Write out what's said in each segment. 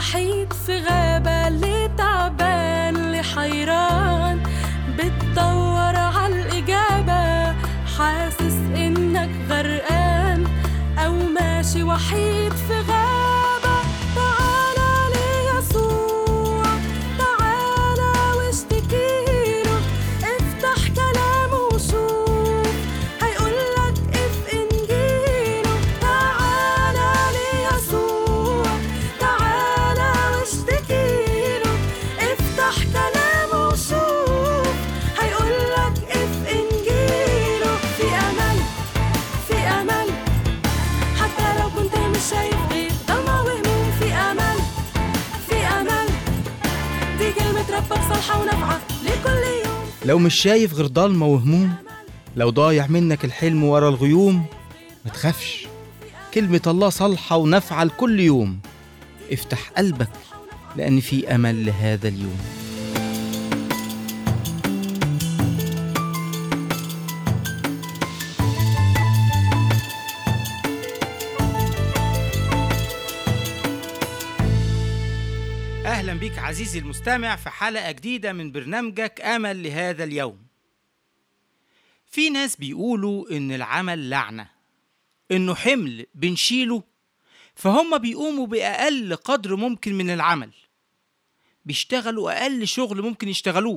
وحيد في غابة اللي تعبان اللي حيران بتدور عالإجابة حاسس إنك غرقان أو ماشي وحيد في غابة تعالى ليسوع تعالى واشتكيله افتح كلامه وشوف هيقولك اف انجيله تعالى ليسوع تعالى واشتكيله افتح كلامه وشوف هيقولك اف انجيله في امل في امل حتى لو كنت مش شايف غير ضلمة وهموم في امل في امل دي كلمة ربك صالحة ونافعة لكل يوم لو مش شايف غير ضلمة وهموم لو ضايع منك الحلم ورا الغيوم ما تخافش كلمة الله صالحة ونافعة لكل يوم افتح قلبك لأن في أمل لهذا اليوم أهلا بك عزيزي المستمع في حلقة جديدة من برنامجك أمل لهذا اليوم في ناس بيقولوا إن العمل لعنة إنه حمل بنشيله فهم بيقوموا بأقل قدر ممكن من العمل بيشتغلوا أقل شغل ممكن يشتغلوه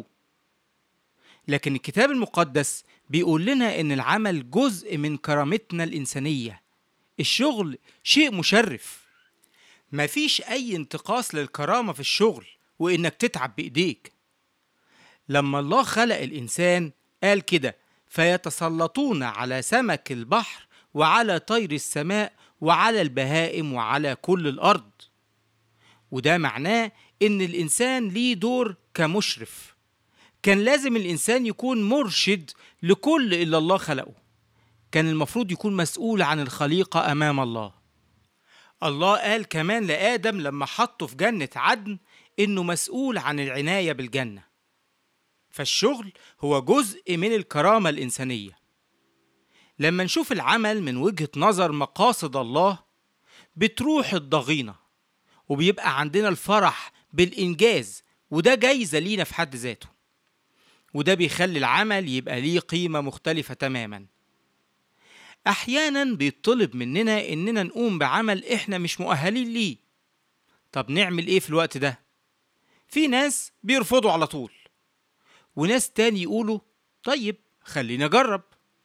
لكن الكتاب المقدس بيقول لنا إن العمل جزء من كرامتنا الإنسانية الشغل شيء مشرف مفيش أي انتقاص للكرامة في الشغل وإنك تتعب بإيديك لما الله خلق الإنسان قال كده فيتسلطون على سمك البحر وعلى طير السماء وعلى البهائم وعلى كل الأرض وده معناه إن الإنسان ليه دور كمشرف كان لازم الإنسان يكون مرشد لكل اللي الله خلقه كان المفروض يكون مسؤول عن الخليقة أمام الله الله قال كمان لآدم لما حطه في جنة عدن إنه مسؤول عن العناية بالجنة فالشغل هو جزء من الكرامة الإنسانية لما نشوف العمل من وجهة نظر مقاصد الله بتروح الضغينة وبيبقى عندنا الفرح بالإنجاز وده جايزة لينا في حد ذاته وده بيخلي العمل يبقى ليه قيمة مختلفة تماماً احيانا بيطلب مننا اننا نقوم بعمل احنا مش مؤهلين ليه طب نعمل ايه في الوقت ده في ناس بيرفضوا على طول وناس تاني يقولوا طيب خلينا اجرب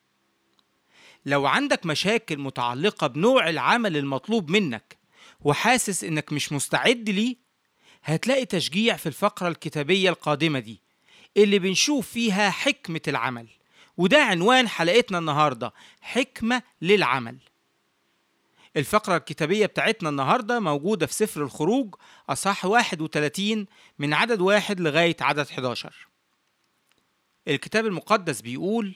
لو عندك مشاكل متعلقة بنوع العمل المطلوب منك وحاسس انك مش مستعد ليه هتلاقي تشجيع في الفقرة الكتابية القادمة دي اللي بنشوف فيها حكمة العمل وده عنوان حلقتنا النهارده حكمة للعمل. الفقرة الكتابية بتاعتنا النهارده موجودة في سفر الخروج أصح 31 من عدد واحد لغاية عدد 11. الكتاب المقدس بيقول: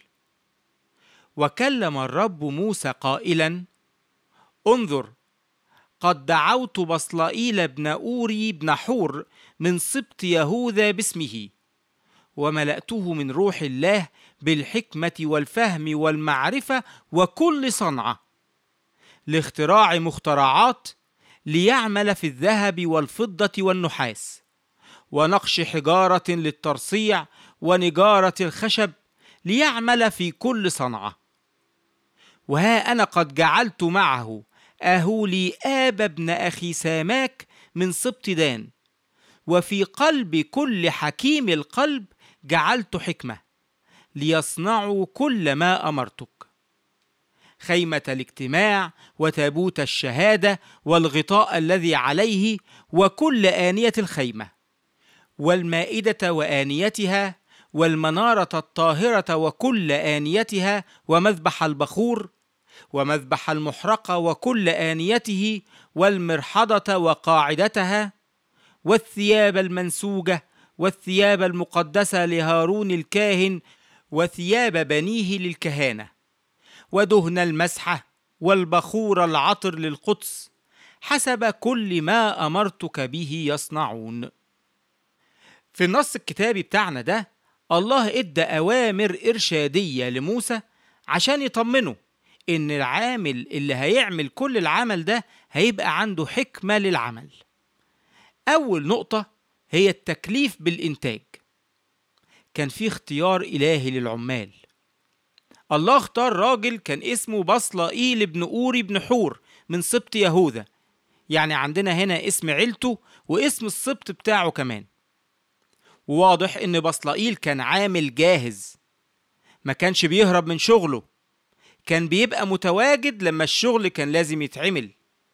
وكلم الرب موسى قائلا: انظر قد دعوت بصلائيل بن أوري بن حور من سبط يهوذا باسمه وملأته من روح الله بالحكمة والفهم والمعرفة وكل صنعة لاختراع مخترعات ليعمل في الذهب والفضة والنحاس ونقش حجارة للترصيع ونجارة الخشب ليعمل في كل صنعة وها أنا قد جعلت معه أهولي آب بن أخي ساماك من سبط دان وفي قلب كل حكيم القلب جعلت حكمة ليصنعوا كل ما أمرتك خيمة الاجتماع وتابوت الشهادة والغطاء الذي عليه وكل آنية الخيمة والمائدة وآنيتها والمنارة الطاهرة وكل آنيتها ومذبح البخور ومذبح المحرقة وكل آنيته والمرحضة وقاعدتها والثياب المنسوجة والثياب المقدسة لهارون الكاهن وثياب بنيه للكهانة ودهن المسحة والبخور العطر للقدس حسب كل ما أمرتك به يصنعون في النص الكتابي بتاعنا ده الله ادى أوامر إرشادية لموسى عشان يطمنه إن العامل اللي هيعمل كل العمل ده هيبقى عنده حكمة للعمل أول نقطة هي التكليف بالإنتاج كان في اختيار إلهي للعمال الله اختار راجل كان اسمه بصلائيل بن أوري بن حور من سبط يهوذا يعني عندنا هنا اسم عيلته واسم السبط بتاعه كمان وواضح ان بصلائيل كان عامل جاهز ما كانش بيهرب من شغله كان بيبقى متواجد لما الشغل كان لازم يتعمل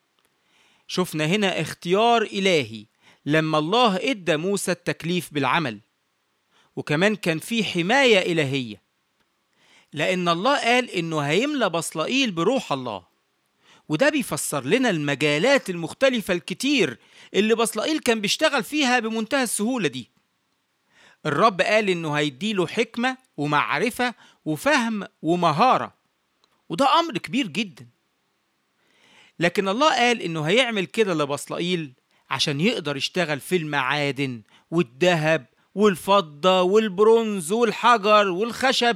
شفنا هنا اختيار إلهي لما الله ادى موسى التكليف بالعمل وكمان كان في حماية إلهية لأن الله قال إنه هيملى بصلائيل بروح الله وده بيفسر لنا المجالات المختلفة الكتير اللي بصلائيل كان بيشتغل فيها بمنتهى السهولة دي الرب قال إنه هيديله حكمة ومعرفة وفهم ومهارة وده أمر كبير جدا لكن الله قال إنه هيعمل كده لبصلائيل عشان يقدر يشتغل في المعادن والذهب والفضة والبرونز والحجر والخشب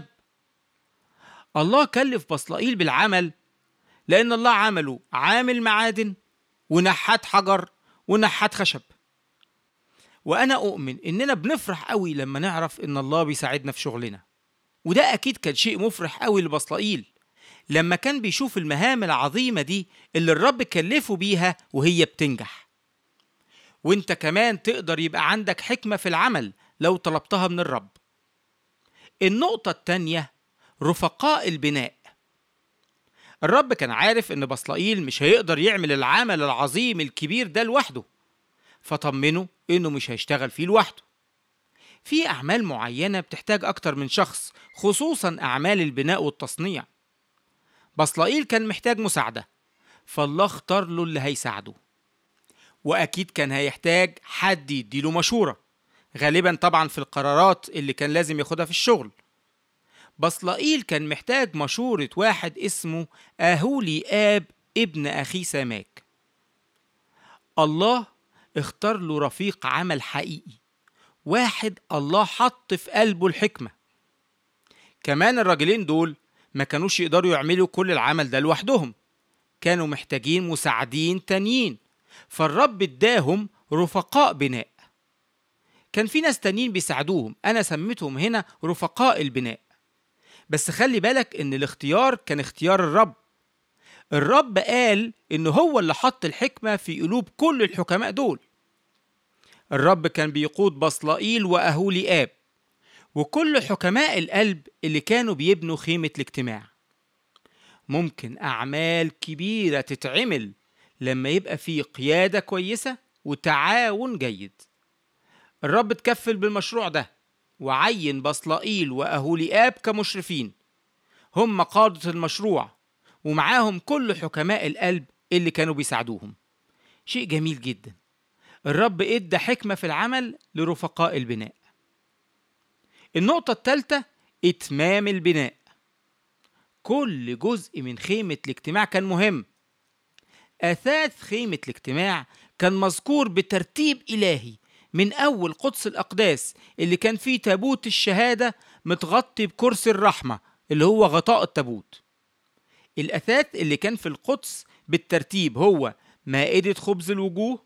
الله كلف بصلائيل بالعمل لأن الله عمله عامل معادن ونحات حجر ونحات خشب وأنا أؤمن إننا بنفرح قوي لما نعرف إن الله بيساعدنا في شغلنا وده أكيد كان شيء مفرح قوي لبصلائيل لما كان بيشوف المهام العظيمة دي اللي الرب كلفه بيها وهي بتنجح وانت كمان تقدر يبقى عندك حكمة في العمل لو طلبتها من الرب النقطة التانية رفقاء البناء الرب كان عارف ان بصلائيل مش هيقدر يعمل العمل العظيم الكبير ده لوحده فطمنه انه مش هيشتغل فيه لوحده في اعمال معينه بتحتاج اكتر من شخص خصوصا اعمال البناء والتصنيع بصلائيل كان محتاج مساعده فالله اختار له اللي هيساعده واكيد كان هيحتاج حد يديله مشوره غالبا طبعا في القرارات اللي كان لازم ياخدها في الشغل بصلائيل كان محتاج مشورة واحد اسمه أهولي آب ابن أخي سماك الله اختار له رفيق عمل حقيقي واحد الله حط في قلبه الحكمة كمان الراجلين دول ما كانوش يقدروا يعملوا كل العمل ده لوحدهم كانوا محتاجين مساعدين تانيين فالرب اداهم رفقاء بناء كان في ناس تانيين بيساعدوهم انا سميتهم هنا رفقاء البناء بس خلي بالك ان الاختيار كان اختيار الرب الرب قال ان هو اللي حط الحكمه في قلوب كل الحكماء دول الرب كان بيقود بصلائيل واهولي اب وكل حكماء القلب اللي كانوا بيبنوا خيمه الاجتماع ممكن اعمال كبيره تتعمل لما يبقى في قياده كويسه وتعاون جيد الرب اتكفل بالمشروع ده وعين بصلائيل وأهولي آب كمشرفين هم قادة المشروع ومعاهم كل حكماء القلب اللي كانوا بيساعدوهم شيء جميل جدا الرب ادى حكمة في العمل لرفقاء البناء النقطة الثالثة إتمام البناء كل جزء من خيمة الاجتماع كان مهم أثاث خيمة الاجتماع كان مذكور بترتيب إلهي من أول قدس الأقداس اللي كان فيه تابوت الشهادة متغطي بكرسي الرحمة اللي هو غطاء التابوت الأثاث اللي كان في القدس بالترتيب هو مائدة خبز الوجوه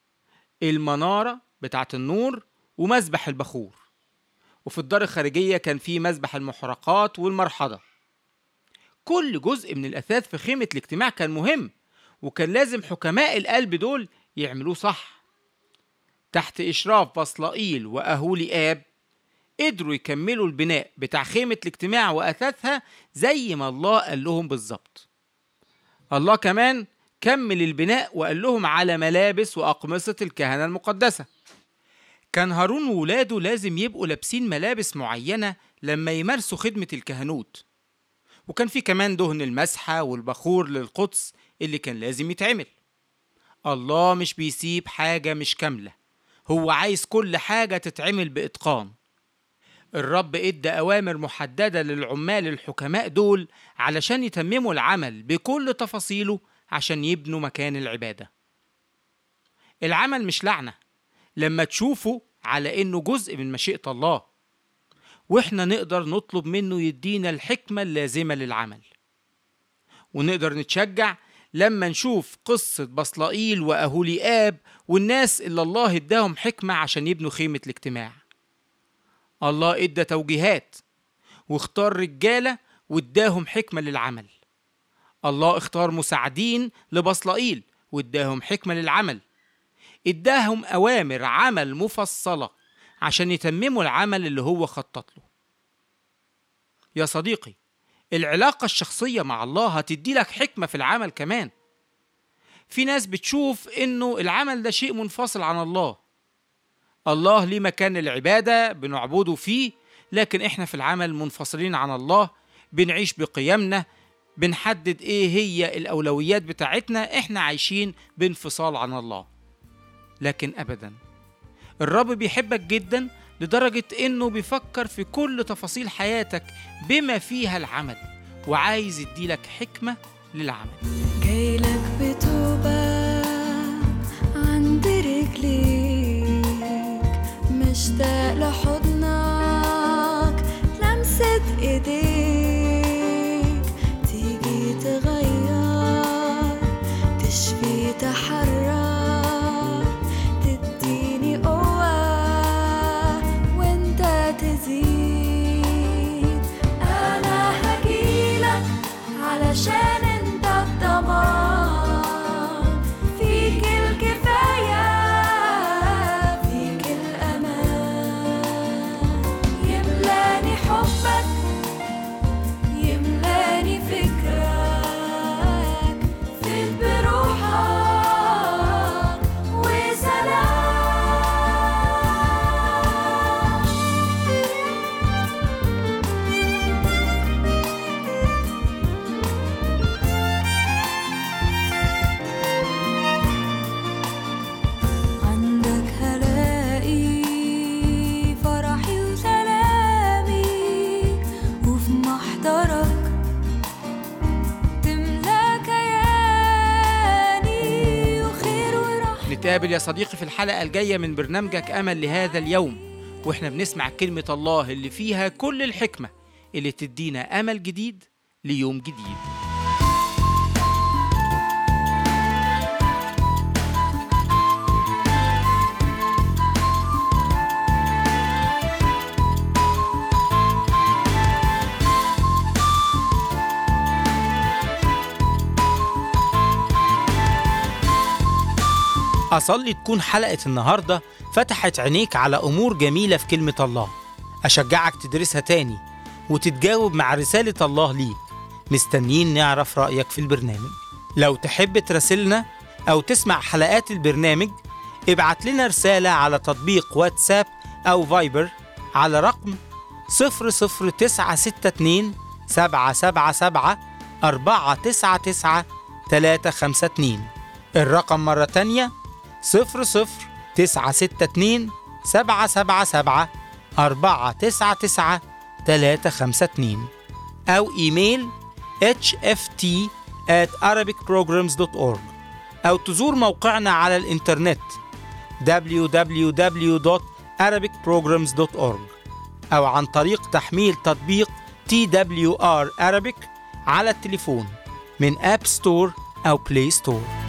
المنارة بتاعة النور ومذبح البخور وفي الدار الخارجية كان فيه مذبح المحرقات والمرحضة كل جزء من الأثاث في خيمة الاجتماع كان مهم وكان لازم حكماء القلب دول يعملوه صح تحت إشراف بصلائيل وأهولي آب قدروا يكملوا البناء بتاع خيمة الاجتماع وأثاثها زي ما الله قال لهم بالظبط الله كمان كمل البناء وقال لهم على ملابس وأقمصة الكهنة المقدسة كان هارون وولاده لازم يبقوا لابسين ملابس معينة لما يمارسوا خدمة الكهنوت وكان في كمان دهن المسحة والبخور للقدس اللي كان لازم يتعمل الله مش بيسيب حاجة مش كاملة هو عايز كل حاجة تتعمل بإتقان الرب ادى أوامر محددة للعمال الحكماء دول علشان يتمموا العمل بكل تفاصيله عشان يبنوا مكان العبادة العمل مش لعنة لما تشوفه على إنه جزء من مشيئة الله وإحنا نقدر نطلب منه يدينا الحكمة اللازمة للعمل ونقدر نتشجع لما نشوف قصة بصلائيل وأهوليآب والناس اللي الله اداهم حكمة عشان يبنوا خيمة الاجتماع الله ادى توجيهات واختار رجالة واداهم حكمة للعمل الله اختار مساعدين لبصلائيل واداهم حكمة للعمل اداهم أوامر عمل مفصلة عشان يتمموا العمل اللي هو خطط له يا صديقي العلاقة الشخصية مع الله هتدي لك حكمة في العمل كمان في ناس بتشوف انه العمل ده شيء منفصل عن الله الله ليه مكان العبادة بنعبده فيه لكن احنا في العمل منفصلين عن الله بنعيش بقيمنا بنحدد ايه هي الاولويات بتاعتنا احنا عايشين بانفصال عن الله لكن ابدا الرب بيحبك جدا لدرجة انه بيفكر في كل تفاصيل حياتك بما فيها العمل وعايز يديلك حكمة للعمل جايلك بتوبة عند رجليك مشتاق لحضنك لمسة ايديك تيجي تغير تشفي تحرر تديني قوة وانت تزيد انا هجيلك علشان انت الضمان فيك الكفاية فيك الأمان يملاني حبك يملاني فكرك فيك بروحك وسلام عندك هلاقي فرحي وسلامي وفي محضرك تملى كياني وخير ورحمة نتقابل يا صديقي في الحلقة الجاية من برنامجك أمل لهذا اليوم وإحنا بنسمع كلمة الله اللي فيها كل الحكمة اللي تدينا أمل جديد ليوم جديد أصلي تكون حلقة النهاردة فتحت عينيك على أمور جميلة في كلمة الله أشجعك تدرسها تاني وتتجاوب مع رسالة الله ليك مستنيين نعرف رأيك في البرنامج لو تحب تراسلنا أو تسمع حلقات البرنامج ابعت لنا رسالة على تطبيق واتساب أو فايبر على رقم 00962 777 499 352 الرقم مرة تانية صفر صفر تسعة ستة اتنين سبعة سبعة سبعة أربعة تسعة تسعة تلاتة خمسة اتنين أو إيميل hft at arabicprograms.org أو تزور موقعنا على الإنترنت www.arabicprograms.org أو عن طريق تحميل تطبيق TWR Arabic على التليفون من أب ستور أو بلاي ستور